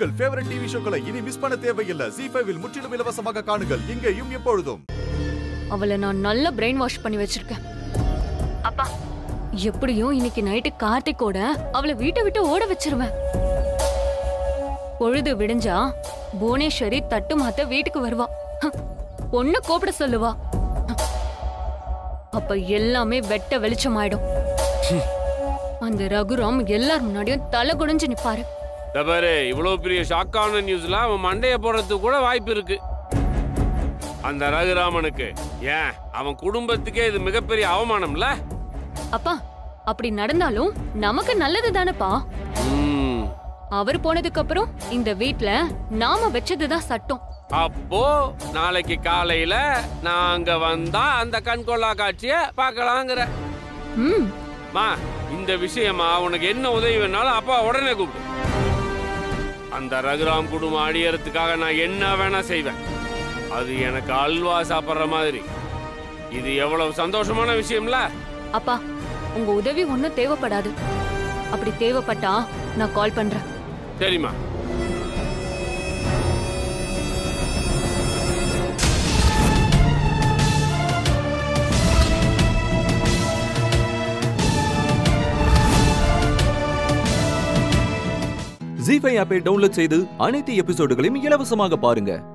உங்கள் favourite TV ஷோக்களை இனி miss பண்ண தேவையில்லை ஜி ஃபைவில் முற்றிலும் இலவசமாக காணுங்கள் இங்கேயும் எப்பொழுதும் அவளை நான் நல்லா பிரெயின் வாஷ் பண்ணி வச்சிருக்கேன் அப்பா எப்படியும் இன்னைக்கு நைட்டு கார்த்திக்கோட அவளை வீட்டை விட்டு ஓட வச்சிருவேன் பொழுது விடிஞ்சா புவனேஸ்வரி தட்டு மாத்த வீட்டுக்கு வருவா ஹம், பொண்ணு கூப்பிட சொல்லுவா ஹம். அப்ப எல்லாமே வெட்ட வெளிச்சமாயிடும் அந்த ரகுராம் எல்லார் முன்னாடியும் தலை குடிஞ்சு நிப்பாரு இந்த பாரு இவ்வளவு பெரிய ஷாக்கான நியூஸ்ல அவன் மண்டைய போடுறதுக்கு கூட வாய்ப்பு இருக்கு அந்த ரகுராமனுக்கு ஏன் அவன் குடும்பத்துக்கே இது மிகப்பெரிய அவமானம்ல அப்பா அப்படி நடந்தாலும் நமக்கு நல்லது தானப்பா ம், அவர் போனதுக்கு அப்புறம் இந்த வீட்ல நாம வச்சதுதான் சட்டம் அப்போ நாளைக்கு காலையில நான் அங்க வந்தா அந்த கண்கொள்ளா காட்சிய பார்க்கலாங்கிற ம் மா இந்த விஷயமா உனக்கு என்ன உதவி வேணாலும் அப்பா உடனே கூப்பிடு அந்த ரகுராம் குடும்பம் அழியறதுக்காக நான் என்ன வேணா செய்வேன் அது எனக்கு அல்வா சாப்பிட்ற மாதிரி இது எவ்வளவு சந்தோஷமான விஷயம்ல அப்பா உங்க உதவி ஒண்ணும் தேவைப்படாது அப்படி தேவைப்பட்டா நான் கால் பண்றேன் சரிம்மா ஜி ஃபைவ் ஆப்பை டவுன்லோட் செய்து அனைத்து எபிசோடுகளையும் இலவசமாக பாருங்க